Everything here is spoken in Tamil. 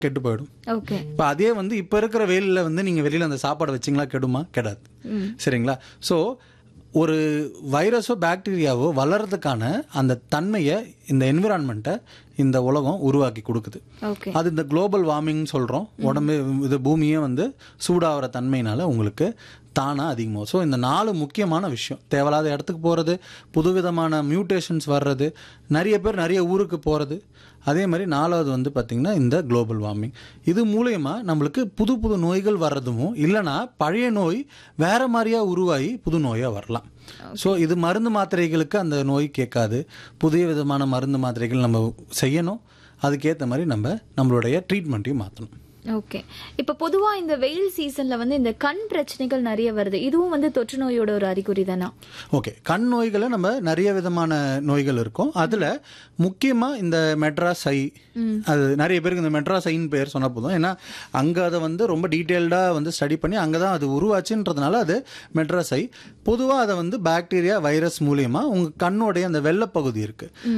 கெட்டு போயிடும் ஓகே இப்போ அதே வந்து இப்போ இருக்கிற வெயிலில் வந்து நீங்கள் வெளியில் அந்த சாப்பாடை வச்சிங்களா கெடுமா கெடாது சரிங்களா ஸோ ஒரு வைரஸோ பாக்டீரியாவோ வளர்றதுக்கான அந்த தன்மையை இந்த என்விரான்மெண்ட்டை இந்த உலகம் உருவாக்கி கொடுக்குது ஓகே அது இந்த குளோபல் வார்மிங் சொல்கிறோம் உடம்பு இது பூமியே வந்து சூடாகிற தன்மையினால உங்களுக்கு தானாக அதிகமாகும் ஸோ இந்த நாலு முக்கியமான விஷயம் தேவையில்லாத இடத்துக்கு போகிறது புதுவிதமான மியூட்டேஷன்ஸ் வர்றது நிறைய பேர் நிறைய ஊருக்கு போகிறது அதே மாதிரி நாலாவது வந்து பார்த்திங்கன்னா இந்த குளோபல் வார்மிங் இது மூலயமா நம்மளுக்கு புது புது நோய்கள் வர்றதும் இல்லைன்னா பழைய நோய் வேற மாதிரியா உருவாகி புது நோயாக வரலாம் ஸோ இது மருந்து மாத்திரைகளுக்கு அந்த நோய் கேட்காது புதிய விதமான மருந்து மாத்திரைகள் நம்ம செய்யணும் அதுக்கேற்ற மாதிரி நம்ம நம்மளுடைய ட்ரீட்மெண்ட்டையும் மாற்றணும் ஓகே இப்போ பொதுவா இந்த வெயில் சீசன்ல வந்து இந்த கண் பிரச்சனைகள் நிறைய வருது இதுவும் வந்து தொற்று நோயோட ஒரு அறிகுறி தானா ஓகே கண் நோய்களை நம்ம நிறைய விதமான நோய்கள் இருக்கும் அதில் முக்கியமாக இந்த மெட்ராஸ் ஐ அது நிறைய பேருக்கு இந்த மெட்ராஸ் ஐன்னு பேர் சொன்ன போதும் ஏன்னா அங்கே அதை வந்து ரொம்ப டீட்டெயில்டாக வந்து ஸ்டடி பண்ணி அங்கே தான் அது உருவாச்சுன்றதுனால அது மெட்ராஸ் ஐ பொதுவாக அதை வந்து பாக்டீரியா வைரஸ் மூலியமாக உங்கள் கண்ணோடைய அந்த வெள்ளைப்பகுதி இருக்குது